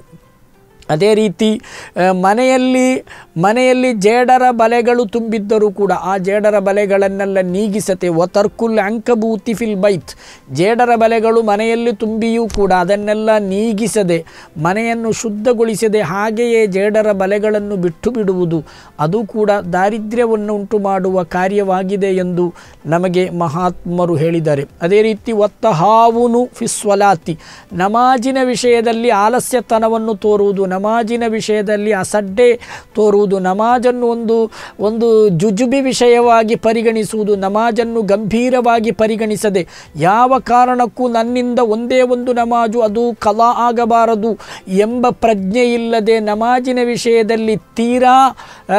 ಅದೇ ರೀತಿ ಆ, ಮನೆಯಲ್ಲಿ ಮನೆಯಲ್ಲಿ ಜೇಡರ ಬಲೆಗಳು ತುಂಬಿದ್ದರೂ ಕೂಡ ಆ ಜೇಡರ ಬಲೆಗಳನ್ನೆಲ್ಲ ನೀಗಿಸತೆ ಒತರ್ಕುಲ್ ಅಂಕಬೂತಿ ಫಿಲ್ ಬೈತ್ ಜೇಡರ ಬಲೆಗಳು ಮನೆಯಲ್ಲಿ ತುಂಬಿಯೂ ಕೂಡ ಅದನ್ನೆಲ್ಲ ನೀಗಿಸದೆ ಮನೆಯನ್ನು ಶುದ್ಧಗೊಳಿಸದೆ ಹಾಗೆಯೇ ಜೇಡರ ಬಲೆಗಳನ್ನು ಬಿಟ್ಟು ಬಿಡುವುದು ಅದು ಕೂಡ ದಾರಿದ್ರ್ಯವನ್ನು ಉಂಟು ಮಾಡುವ ಕಾರ್ಯವಾಗಿದೆ ಎಂದು ನಮಗೆ ಮಹಾತ್ಮರು ಹೇಳಿದ್ದಾರೆ ಅದೇ ರೀತಿ ಒತ್ತ ಹಾವುನು ಫಿಸ್ವಲಾತಿ ನಮಾಜಿನ ವಿಷಯದಲ್ಲಿ ಆಲಸ್ಯತನವನ್ನು ತೋರುವುದು ನಮಾಜಿನ ವಿಷಯದಲ್ಲಿ ಅಸಡ್ಡೆ ತೋರುವುದು ನಮಾಜನ್ನು ಒಂದು ಒಂದು ಜುಜುಬಿ ವಿಷಯವಾಗಿ ಪರಿಗಣಿಸುವುದು ನಮಾಜನ್ನು ಗಂಭೀರವಾಗಿ ಪರಿಗಣಿಸದೆ ಯಾವ ಕಾರಣಕ್ಕೂ ನನ್ನಿಂದ ಒಂದೇ ಒಂದು ನಮಾಜು ಅದು ಕಲಾ ಆಗಬಾರದು ಎಂಬ ಪ್ರಜ್ಞೆ ಇಲ್ಲದೆ ನಮಾಜಿನ ವಿಷಯದಲ್ಲಿ ತೀರಾ ಆ,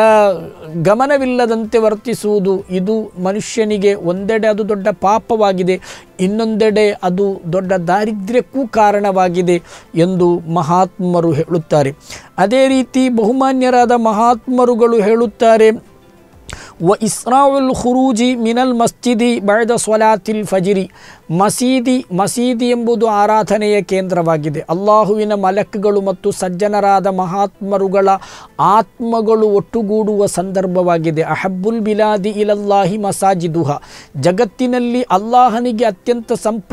ಗಮನವಿಲ್ಲದಂತೆ ವರ್ತಿಸುವುದು ಇದು ಮನುಷ್ಯನಿಗೆ ಒಂದೆಡೆ ಅದು ದೊಡ್ಡ ಪಾಪವಾಗಿದೆ ಇನ್ನೊಂದೆಡೆ ಅದು ದೊಡ್ಡ ದಾರಿದ್ರ್ಯಕ್ಕೂ ಕಾರಣವಾಗಿದೆ ಎಂದು ಮಹಾತ್ಮರು ಹೇಳುತ್ತಾರೆ ಅದೇ ರೀತಿ ಬಹುಮಾನ್ಯರಾದ ಮಹಾತ್ಮರುಗಳು ಹೇಳುತ್ತಾರೆ ವ ಇಸ್ರಾವುಲ್ ಖುರೂಜಿ ಮಿನಲ್ ಮಸ್ಜಿದಿ ಬಳೆದ ಸ್ವಲಾತಿಲ್ ಫಜಿರಿ ಮಸೀದಿ ಮಸೀದಿ ಎಂಬುದು ಆರಾಧನೆಯ ಕೇಂದ್ರವಾಗಿದೆ ಅಲ್ಲಾಹುವಿನ ಮಲಕ್ಗಳು ಮತ್ತು ಸಜ್ಜನರಾದ ಮಹಾತ್ಮರುಗಳ ಆತ್ಮಗಳು ಒಟ್ಟುಗೂಡುವ ಸಂದರ್ಭವಾಗಿದೆ ಅಹಬ್ಬುಲ್ ಬಿಲಾದಿ ಇಲಲ್ಲಾಹಿ ಮಸಾಜಿದುಹ ಜಗತ್ತಿನಲ್ಲಿ ಅಲ್ಲಾಹನಿಗೆ ಅತ್ಯಂತ ಸಂಪ್ರೀತಿ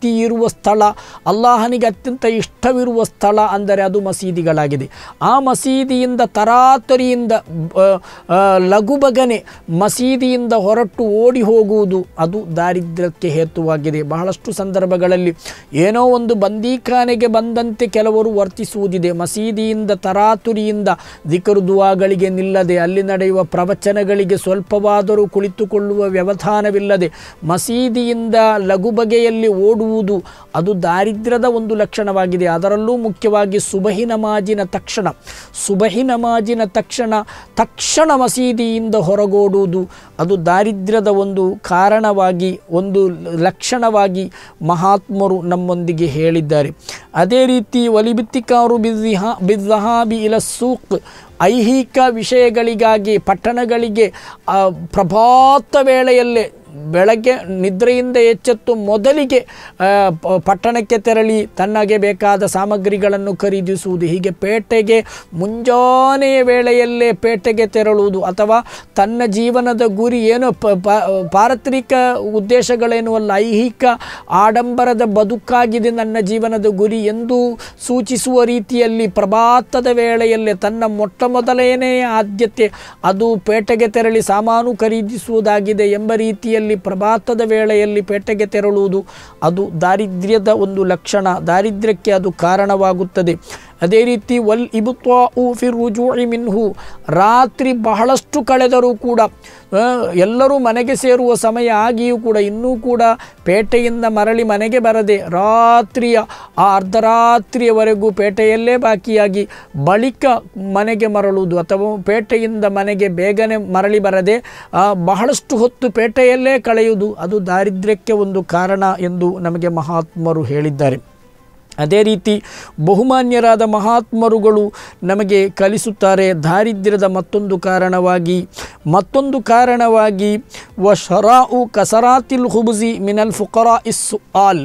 ಪ್ರೀತಿ ಇರುವ ಸ್ಥಳ ಅಲ್ಲಾಹನಿಗೆ ಅತ್ಯಂತ ಇಷ್ಟವಿರುವ ಸ್ಥಳ ಅಂದರೆ ಅದು ಮಸೀದಿಗಳಾಗಿದೆ ಆ ಮಸೀದಿಯಿಂದ ತರಾತರಿಯಿಂದ ಆ, ಆ, ಲಘುಬಗನೆ ಮಸೀದಿಯಿಂದ ಹೊರಟು ಓಡಿ ಹೋಗುವುದು ಅದು ದಾರಿದ್ರ್ಯಕ್ಕೆ ಹೇತುವಾಗಿದೆ ಬಹಳಷ್ಟು ಸಂದರ್ಭಗಳಲ್ಲಿ ಏನೋ ಒಂದು ಬಂದೀಖಾನೆಗೆ ಬಂದಂತೆ ಕೆಲವರು ವರ್ತಿಸುವುದಿದೆ ಮಸೀದಿಯಿಂದ ತರಾತುರಿಯಿಂದ ದಿಕರು ದುವಾಗಳಿಗೆ ನಿಲ್ಲದೆ ಅಲ್ಲಿ ನಡೆಯುವ ಪ್ರವಚನಗಳಿಗೆ ಸ್ವಲ್ಪವಾದರೂ ಕುಳಿತುಕೊಳ್ಳುವ ವ್ಯವಧಾನವಿಲ್ಲದೆ ಮಸೀದಿಯಿಂದ ಲಘು ಬಗೆಯಲ್ಲಿ ಓಡುವುದು ಅದು ದಾರಿದ್ರ್ಯದ ಒಂದು ಲಕ್ಷಣವಾಗಿದೆ ಅದರಲ್ಲೂ ಮುಖ್ಯವಾಗಿ ಸುಬಹಿ ನಮಾಜಿನ ತಕ್ಷಣ ಸುಬಹಿ ನಮಾಜಿನ ತಕ್ಷಣ ತಕ್ಷಣ ಮಸೀದಿಯಿಂದ ಹೊರಗೋಡುವುದು ಅದು ದಾರಿದ್ರ್ಯದ ಒಂದು ಕಾರಣವಾಗಿ ಒಂದು ಲಕ್ಷಣವಾಗಿ ಮಹಾತ್ಮರು ನಮ್ಮೊಂದಿಗೆ ಹೇಳಿದ್ದಾರೆ ಅದೇ ರೀತಿ ಒಲಿಬಿತ್ತಿಕಾರು ಬಿಜ್ಜಿಹಾ ಬಿಜ್ಜಹಾಬಿ ಇಲ ಸೂಕ್ ಐಹಿಕ ವಿಷಯಗಳಿಗಾಗಿ ಪಟ್ಟಣಗಳಿಗೆ ಆ, ಪ್ರಭಾತ ವೇಳೆಯಲ್ಲೇ ಬೆಳಗ್ಗೆ ನಿದ್ರೆಯಿಂದ ಎಚ್ಚೆತ್ತು ಮೊದಲಿಗೆ ಆ, ಪ- ಪಟ್ಟಣಕ್ಕೆ ತೆರಳಿ ತನ್ನಗೆ ಬೇಕಾದ ಸಾಮಗ್ರಿಗಳನ್ನು ಖರೀದಿಸುವುದು ಹೀಗೆ ಪೇಟೆಗೆ ಮುಂಜಾನೆಯ ವೇಳೆಯಲ್ಲೇ ಪೇಟೆಗೆ ತೆರಳುವುದು ಅಥವಾ ತನ್ನ ಜೀವನದ ಗುರಿ ಏನು ಪ- ಪ- ಪಾರತ್ರಿಕ ಉದ್ದೇಶಗಳೇನು ಅಲ್ಲ ಐಹಿಕ ಆಡಂಬರದ ಬದುಕಾಗಿದೆ ನನ್ನ ಜೀವನದ ಗುರಿ ಎಂದು ಸೂಚಿಸುವ ರೀತಿಯಲ್ಲಿ ಪ್ರಭಾತದ ವೇಳೆಯಲ್ಲೇ ತನ್ನ ಮೊಟ್ಟ ಮೊದಲನೆಯ ಆದ್ಯತೆ ಅದು ಪೇಟೆಗೆ ತೆರಳಿ ಸಾಮಾನು ಖರೀದಿಸುವುದಾಗಿದೆ ಎಂಬ ರೀತಿಯಲ್ಲಿ ಪ್ರಭಾತದ ವೇಳೆಯಲ್ಲಿ ಪೇಟೆಗೆ ತೆರಳುವುದು ಅದು ದಾರಿದ್ರ್ಯದ ಒಂದು ಲಕ್ಷಣ ದಾರಿದ್ರ್ಯಕ್ಕೆ ಅದು ಕಾರಣವಾಗುತ್ತದೆ ಅದೇ ರೀತಿ ವಲ್ ಇಬುತ್ವಾ ಫಿರ್ ರುಜೂಯಿ ಮಿನ್ಹು ರಾತ್ರಿ ಬಹಳಷ್ಟು ಕಳೆದರೂ ಕೂಡ ಆ, ಎಲ್ಲರೂ ಮನೆಗೆ ಸೇರುವ ಸಮಯ ಆಗಿಯೂ ಕೂಡ ಇನ್ನೂ ಕೂಡ ಪೇಟೆಯಿಂದ ಮರಳಿ ಮನೆಗೆ ಬರದೆ ರಾತ್ರಿಯ ಆ ಅರ್ಧರಾತ್ರಿಯವರೆಗೂ ಪೇಟೆಯಲ್ಲೇ ಬಾಕಿಯಾಗಿ ಬಳಿಕ ಮನೆಗೆ ಮರಳುವುದು ಅಥವಾ ಪೇಟೆಯಿಂದ ಮನೆಗೆ ಬೇಗನೆ ಮರಳಿ ಬರದೆ ಆ, ಬಹಳಷ್ಟು ಹೊತ್ತು ಪೇಟೆಯಲ್ಲೇ ಕಳೆಯುವುದು ಅದು ದಾರಿದ್ರ್ಯಕ್ಕೆ ಒಂದು ಕಾರಣ ಎಂದು ನಮಗೆ ಮಹಾತ್ಮರು ಹೇಳಿದ್ದಾರೆ ಅದೇ ರೀತಿ ಬಹುಮಾನ್ಯರಾದ ಮಹಾತ್ಮರುಗಳು ನಮಗೆ ಕಲಿಸುತ್ತಾರೆ ದಾರಿದ್ರ್ಯದ ಮತ್ತೊಂದು ಕಾರಣವಾಗಿ ಮತ್ತೊಂದು ಕಾರಣವಾಗಿ ವ ಶರಾഉ ಕಸರಾತಿಲ್ ಹುಬುಜಿ ಮಿನಲ್ ಫುಕರಾ ಇಸ್ಸು ಆಲ್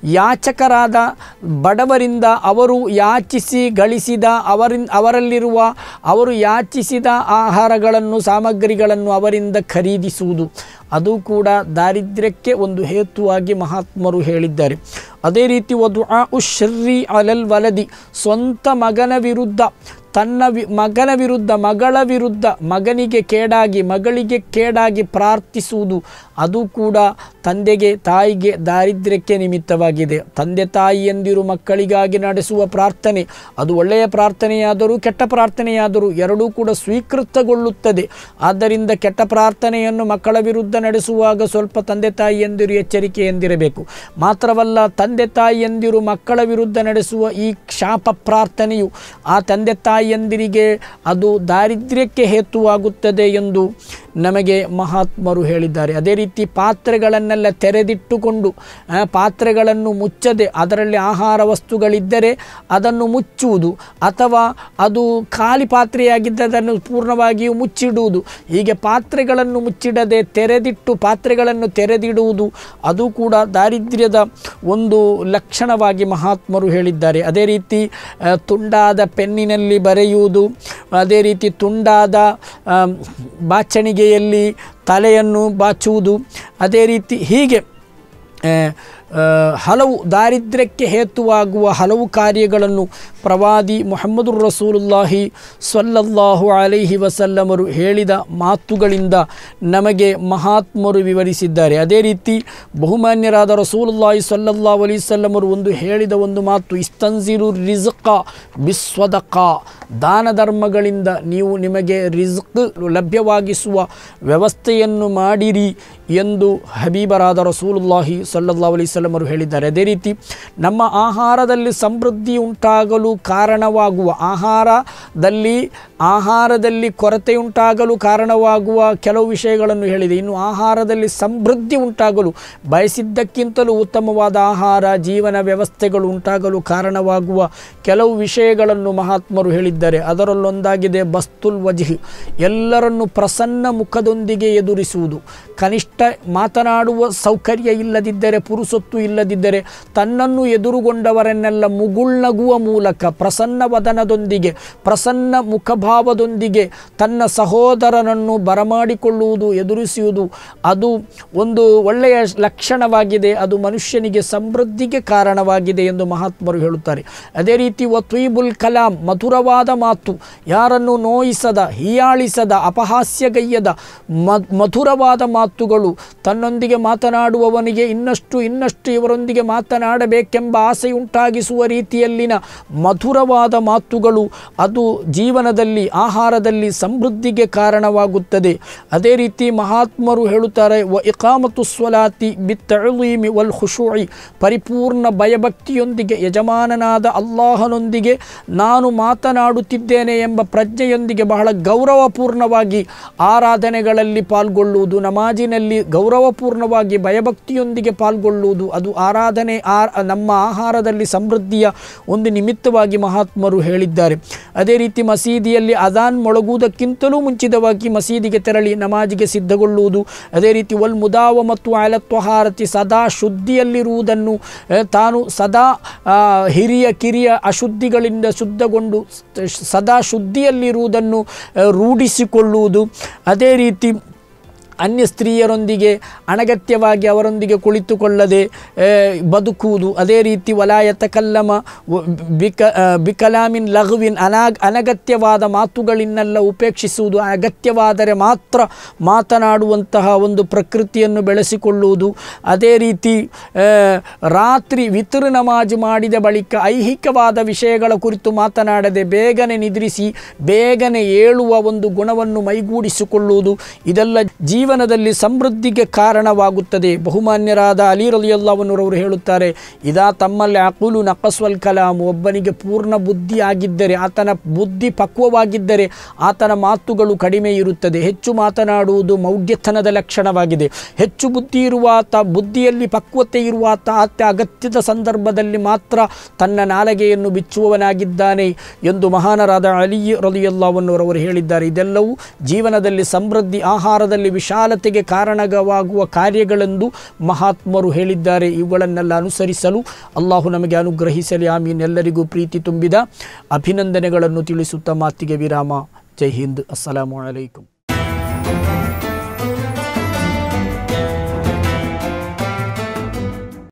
ಯಾಚಕರಾದ ಬಡವರಿಂದ ಅವರು ಯಾಚಿಸಿ ಗಳಿಸಿದ ಅವರಿನ್ ಅವರಲ್ಲಿರುವ ಅವರು ಯಾಚಿಸಿದ ಆಹಾರಗಳನ್ನು ಸಾಮಗ್ರಿಗಳನ್ನು ಅವರಿಂದ ಖರೀದಿಸುವುದು ಅದು ಕೂಡ ದಾರಿದ್ರ್ಯಕ್ಕೆ ಒಂದು ಹೇತುವಾಗಿ ಮಹಾತ್ಮರು ಹೇಳಿದ್ದಾರೆ ಅದೇ ರೀತಿ ಒಂದು ಆ ಉಶ್ರಿ ಅಲಲ್ ವಲದಿ ಸ್ವಂತ ಮಗನ ವಿರುದ್ಧ ತನ್ನ ವಿ ಮಗನ ವಿರುದ್ಧ ಮಗಳ ವಿರುದ್ಧ ಮಗನಿಗೆ ಕೇಡಾಗಿ ಮಗಳಿಗೆ ಕೇಡಾಗಿ ಪ್ರಾರ್ಥಿಸುವುದು ಅದು ಕೂಡ ತಂದೆಗೆ ತಾಯಿಗೆ ದಾರಿದ್ರ್ಯಕ್ಕೆ ನಿಮಿತ್ತವಾಗಿದೆ ತಂದೆ ತಾಯಿಯಂದಿರು ಮಕ್ಕಳಿಗಾಗಿ ನಡೆಸುವ ಪ್ರಾರ್ಥನೆ ಅದು ಒಳ್ಳೆಯ ಪ್ರಾರ್ಥನೆಯಾದರೂ ಕೆಟ್ಟ ಪ್ರಾರ್ಥನೆಯಾದರೂ ಎರಡೂ ಕೂಡ ಸ್ವೀಕೃತಗೊಳ್ಳುತ್ತದೆ ಆದ್ದರಿಂದ ಕೆಟ್ಟ ಪ್ರಾರ್ಥನೆಯನ್ನು ಮಕ್ಕಳ ವಿರುದ್ಧ ನಡೆಸುವಾಗ ಸ್ವಲ್ಪ ತಂದೆ ತಾಯಿಯಂದಿರು ಎಚ್ಚರಿಕೆಯಿಂದಿರಬೇಕು ಮಾತ್ರವಲ್ಲ ತಂದೆ ತಾಯಿಯಂದಿರು ಮಕ್ಕಳ ವಿರುದ್ಧ ನಡೆಸುವ ಈ ಶಾಪ ಪ್ರಾರ್ಥನೆಯು ಆ ತಂದೆ ತಾಯಿಯಂದಿರಿಗೆ ಅದು ದಾರಿದ್ರ್ಯಕ್ಕೆ ಹೇತುವಾಗುತ್ತದೆ ಎಂದು ನಮಗೆ ಮಹಾತ್ಮರು ಹೇಳಿದ್ದಾರೆ ಅದೇ ರೀತಿ ಪಾತ್ರೆಗಳನ್ನೆಲ್ಲ ತೆರೆದಿಟ್ಟುಕೊಂಡು ಆ, ಪಾತ್ರೆಗಳನ್ನು ಮುಚ್ಚದೆ ಅದರಲ್ಲಿ ಆಹಾರ ವಸ್ತುಗಳಿದ್ದರೆ ಅದನ್ನು ಮುಚ್ಚುವುದು ಅಥವಾ ಅದು ಖಾಲಿ ಪಾತ್ರೆಯಾಗಿದ್ದದನ್ನು ಪೂರ್ಣವಾಗಿಯೂ ಮುಚ್ಚಿಡುವುದು ಹೀಗೆ ಪಾತ್ರೆಗಳನ್ನು ಮುಚ್ಚಿಡದೆ ತೆರೆದಿಟ್ಟು ಪಾತ್ರೆಗಳನ್ನು ತೆರೆದಿಡುವುದು ಅದು ಕೂಡ ದಾರಿದ್ರ್ಯದ ಒಂದು ಲಕ್ಷಣವಾಗಿ ಮಹಾತ್ಮರು ಹೇಳಿದ್ದಾರೆ ಅದೇ ರೀತಿ ಆ, ತುಂಡಾದ ಪೆನ್ನಿನಲ್ಲಿ ಬರೆಯುವುದು ಅದೇ ರೀತಿ ತುಂಡಾದ ಆ, ಬಾಚಣಿಗೆಯಲ್ಲಿ ತಲೆಯನ್ನು ಬಾಚುವುದು ಅದೇ ರೀತಿ ಹೀಗೆ ಆ, ಆ, ಹಲವು ದಾರಿದ್ರ್ಯಕ್ಕೆ ಹೇತುವಾಗುವ ಹಲವು ಕಾರ್ಯಗಳನ್ನು ಪ್ರವಾದಿ ಮೊಹಮ್ಮದುರ್ ರಸೂಲುಲ್ಲಾಹಿ ಸ್ವಲ್ಲಲ್ಲಾಹು ಅಲೈಹಿ ವಸಲ್ಲಮರು ಹೇಳಿದ ಮಾತುಗಳಿಂದ ನಮಗೆ ಮಹಾತ್ಮರು ವಿವರಿಸಿದ್ದಾರೆ ಅದೇ ರೀತಿ ಬಹುಮಾನ್ಯರಾದ ರಸೂಲುಲ್ಲಾಹಿ ಸ್ವಲ್ಲಲ್ಲಾಹು ಅಲೈಹಿ ವಸಲ್ಲಮರು ಒಂದು ಹೇಳಿದ ಒಂದು ಮಾತು ಇಸ್ತನ್ಸಿರು ರಿಜ್ಕ ಬಿಸ್ವದಕ ದಾನ ಧರ್ಮಗಳಿಂದ ನೀವು ನಿಮಗೆ ರಿಜ್ಕ್ ಲಭ್ಯವಾಗಿಸುವ ವ್ಯವಸ್ಥೆಯನ್ನು ಮಾಡಿರಿ ಎಂದು ಹಬೀಬರಾದ ರಸೂಲುಲ್ಲಾಹಿ ಸಲ್ಲಲ್ಲಾಹು ಅಲೈಹಿ ವಸಲ್ಲಮರು ಹೇಳಿದ್ದಾರೆ ಅದೇ ರೀತಿ ನಮ್ಮ ಆಹಾರದಲ್ಲಿ ಸಮೃದ್ಧಿ ಉಂಟಾಗಲು ಕಾರಣವಾಗುವ ಆಹಾರದಲ್ಲಿ ಆಹಾರದಲ್ಲಿ ಕೊರತೆ ಉಂಟಾಗಲು ಕಾರಣವಾಗುವ ಕೆಲವು ವಿಷಯಗಳನ್ನು ಹೇಳಿದೆ ಇನ್ನು ಆಹಾರದಲ್ಲಿ ಸಮೃದ್ಧಿ ಉಂಟಾಗಲು ಬಯಸಿದ್ದಕ್ಕಿಂತಲೂ ಉತ್ತಮವಾದ ಆಹಾರ ಜೀವನ ವ್ಯವಸ್ಥೆಗಳು ಉಂಟಾಗಲು ಕಾರಣವಾಗುವ ಕೆಲವು ವಿಷಯಗಳನ್ನು ಮಹಾತ್ಮರು ಹೇಳಿದ್ದಾರೆ ಅದರಲ್ಲೊಂದಾಗಿದೆ ಬಸ್ತುಲ್ ವಜ್ಹ್ ಎಲ್ಲರನ್ನು ಪ್ರಸನ್ನ ಮುಖದೊಂದಿಗೆ ಎದುರಿಸುವುದು ಕನಿಷ್ಠ ಮಾತನಾಡುವ ಸೌಕರ್ಯ ಇಲ್ಲದಿದ್ದರೆ ಪುರುಸೊತ್ತು ಇಲ್ಲದಿದ್ದರೆ ತನ್ನನ್ನು ಎದುರುಗೊಂಡವರನ್ನೆಲ್ಲ ಮುಗುಳ್ನಗುವ ಮೂಲಕ ಪ್ರಸನ್ನ ವದನದೊಂದಿಗೆ ಪ್ರಸನ್ನ ಮುಖಭಾವದೊಂದಿಗೆ ತನ್ನ ಸಹೋದರನನ್ನು ಬರಮಾಡಿಕೊಳ್ಳುವುದು ಎದುರಿಸುವುದು ಅದು ಒಂದು ಒಳ್ಳೆಯ ಲಕ್ಷಣವಾಗಿದೆ ಅದು ಮನುಷ್ಯನಿಗೆ ಸಮೃದ್ಧಿಗೆ ಕಾರಣವಾಗಿದೆ ಎಂದು ಮಹಾತ್ಮರು ಹೇಳುತ್ತಾರೆ ಅದೇ ರೀತಿ ವತ್ವೀಬುಲ್ ಕಲಾಂ ಮಧುರವಾದ ಮಾತು ಯಾರನ್ನು ನೋಯಿಸದ ಹೀಯಾಳಿಸದ ಅಪಹಾಸ್ಯಗೈಯದ ಮ ಮಧುರವಾದ ಮಾತುಗಳು ತನ್ನೊಂದಿಗೆ ಮಾತನಾಡುವವನಿಗೆ ಇನ್ನಷ್ಟು ಇನ್ನಷ್ಟು ಇವರೊಂದಿಗೆ ಮಾತನಾಡಬೇಕೆಂಬ ಆಸೆಯುಂಟಾಗಿಸುವ ರೀತಿಯಲ್ಲಿನ ಮಧುರವಾದ ಮಾತುಗಳು ಅದು ಜೀವನದಲ್ಲಿ ಆಹಾರದಲ್ಲಿ ಸಮೃದ್ಧಿಗೆ ಕಾರಣವಾಗುತ್ತದೆ ಅದೇ ರೀತಿ ಮಹಾತ್ಮರು ಹೇಳುತ್ತಾರೆ ವ ಇಕಾಮತು ಸ್ವಲಾತಿ ಬಿತ್ತಳೀಮಿ ವಲ್ ಖುಶೂಯಿ ಪರಿಪೂರ್ಣ ಭಯಭಕ್ತಿಯೊಂದಿಗೆ ಯಜಮಾನನಾದ ಅಲ್ಲಾಹನೊಂದಿಗೆ ನಾನು ಮಾತನಾಡುತ್ತಿದ್ದೇನೆ ಎಂಬ ಪ್ರಜ್ಞೆಯೊಂದಿಗೆ ಬಹಳ ಗೌರವಪೂರ್ಣವಾಗಿ ಆರಾಧನೆಗಳಲ್ಲಿ ಪಾಲ್ಗೊಳ್ಳುವುದು ನಮಾಜಿನಲ್ಲಿ ಗೌರವಪೂರ್ಣವಾಗಿ ಭಯಭಕ್ತಿಯೊಂದಿಗೆ ಪಾಲ್ಗೊಳ್ಳುವುದು ಅದು ಆರಾಧನೆ ಆ ನಮ್ಮ ಆಹಾರದಲ್ಲಿ ಸಮೃದ್ಧಿಯ ಒಂದು ನಿಮಿತ್ತವಾಗಿ ಮಹಾತ್ಮರು ಹೇಳಿದ್ದಾರೆ ಅದೇ ರೀತಿ ಮಸೀದಿಯಲ್ಲಿ ಅದಾನ್ ಮೊಳಗುವುದಕ್ಕಿಂತಲೂ ಮುಂಚಿತವಾಗಿ ಮಸೀದಿಗೆ ತೆರಳಿ ನಮಾಜಿಗೆ ಸಿದ್ಧಗೊಳ್ಳುವುದು ಅದೇ ರೀತಿ ವಲ್ ಮುದಾವ ಮತ್ತು ಆಲತ್ವಹಾರತಿ ಸದಾ ಶುದ್ಧಿಯಲ್ಲಿರುವುದನ್ನು ಆ, ತಾನು ಸದಾ ಆ, ಹಿರಿಯ ಕಿರಿಯ ಅಶುದ್ಧಿಗಳಿಂದ ಶುದ್ಧಗೊಂಡು ಸ- ಸದಾ ಶುದ್ಧಿಯಲ್ಲಿರುವುದನ್ನು ಆ, ರೂಢಿಸಿಕೊಳ್ಳುವುದು ಅದೇ ರೀತಿ ಅನ್ಯ ಸ್ತ್ರೀಯರೊಂದಿಗೆ ಅನಗತ್ಯವಾಗಿ ಅವರೊಂದಿಗೆ ಕುಳಿತುಕೊಳ್ಳದೆ ಆ, ಬದುಕುವುದು ಅದೇ ರೀತಿ ವಲಾಯತ ಕಲ್ಲಮ ವ- ಬಿಕ ಆ, ಬಿಕಲಾಮಿನ್ ಲಘುವಿನ್ ಅನಾಗ್ ಅನಗತ್ಯವಾದ ಮಾತುಗಳಿನ್ನೆಲ್ಲ ಉಪೇಕ್ಷಿಸುವುದು ಅಗತ್ಯವಾದರೆ ಮಾತ್ರ ಮಾತನಾಡುವಂತಹ ಒಂದು ಪ್ರಕೃತಿಯನ್ನು ಬೆಳೆಸಿಕೊಳ್ಳುವುದು ಅದೇ ರೀತಿ ಆ, ರಾತ್ರಿ ವಿತೃ ನಮಾಜು ಮಾಡಿದ ಬಳಿಕ ಐಹಿಕವಾದ ವಿಷಯಗಳ ಕುರಿತು ಮಾತನಾಡದೆ ಬೇಗನೆ ನಿದ್ರಿಸಿ ಬೇಗನೆ ಏಳುವ ಒಂದು ಗುಣವನ್ನು ಮೈಗೂಡಿಸಿಕೊಳ್ಳುವುದು ಇದೆಲ್ಲ ಜೀವನದಲ್ಲಿ ಸಮೃದ್ಧಿಗೆ ಕಾರಣವಾಗುತ್ತದೆ ಬಹುಮಾನ್ಯರಾದ ಅಲಿ ರಲಿಯಲ್ಲವನವರು ಹೇಳುತ್ತಾರೆ ಇದಾ ತಮ್ಮಲ್ಲಿ ಅಕುಲು ನಕಸ್ವಲ್ ಕಲಾಂ ಒಬ್ಬನಿಗೆ ಪೂರ್ಣ ಬುದ್ಧಿ ಆಗಿದ್ದರೆ ಆತನ ಬುದ್ಧಿ ಪಕ್ವವಾಗಿದ್ದರೆ ಆತನ ಮಾತುಗಳು ಕಡಿಮೆ ಇರುತ್ತದೆ ಹೆಚ್ಚು ಮಾತನಾಡುವುದು ಮೌಢ್ಯತನದ ಲಕ್ಷಣವಾಗಿದೆ ಹೆಚ್ಚು ಬುದ್ಧಿ ಇರುವ ಆತ ಬುದ್ಧಿಯಲ್ಲಿ ಪಕ್ವತೆ ಇರುವ ಆತ ಆತ ಅಗತ್ಯದ ಸಂದರ್ಭದಲ್ಲಿ ಮಾತ್ರ ತನ್ನ ನಾಲಗೆಯನ್ನು ಬಿಚ್ಚುವವನಾಗಿದ್ದಾನೆ ಎಂದು ಮಹಾನರಾದ ಅಲಿ ರಲಿಯಲ್ಲವನ್ನವರವರು ಹೇಳಿದ್ದಾರೆ ಇದೆಲ್ಲವೂ ಜೀವನದಲ್ಲಿ ಸಮೃದ್ಧಿ ಆಹಾರದಲ್ಲಿ ವಿಶಾಲತೆಗೆ ಕಾರಣವಾಗುವ ಕಾರ್ಯಗಳೆಂದು ಮಹಾತ್ಮರು ಹೇಳಿದ್ದಾರೆ ಇವುಗಳನ್ನೆಲ್ಲ ಅನುಸರಿಸಲು ಅಲ್ಲಾಹು ನಮಗೆ ಅನುಗ್ರಹಿಸಲಿ ಆಮೀನ್ ಎಲ್ಲರಿಗೂ ಪ್ರೀತಿ ತುಂಬಿದ ಅಭಿನಂದನೆಗಳನ್ನು ತಿಳಿಸುತ್ತಾ ಮಾತಿಗೆ ವಿರಾಮ ಜೈ ಹಿಂದ್ ಅಸ್ಸಲಾಮು ಅಲೈಕುಂ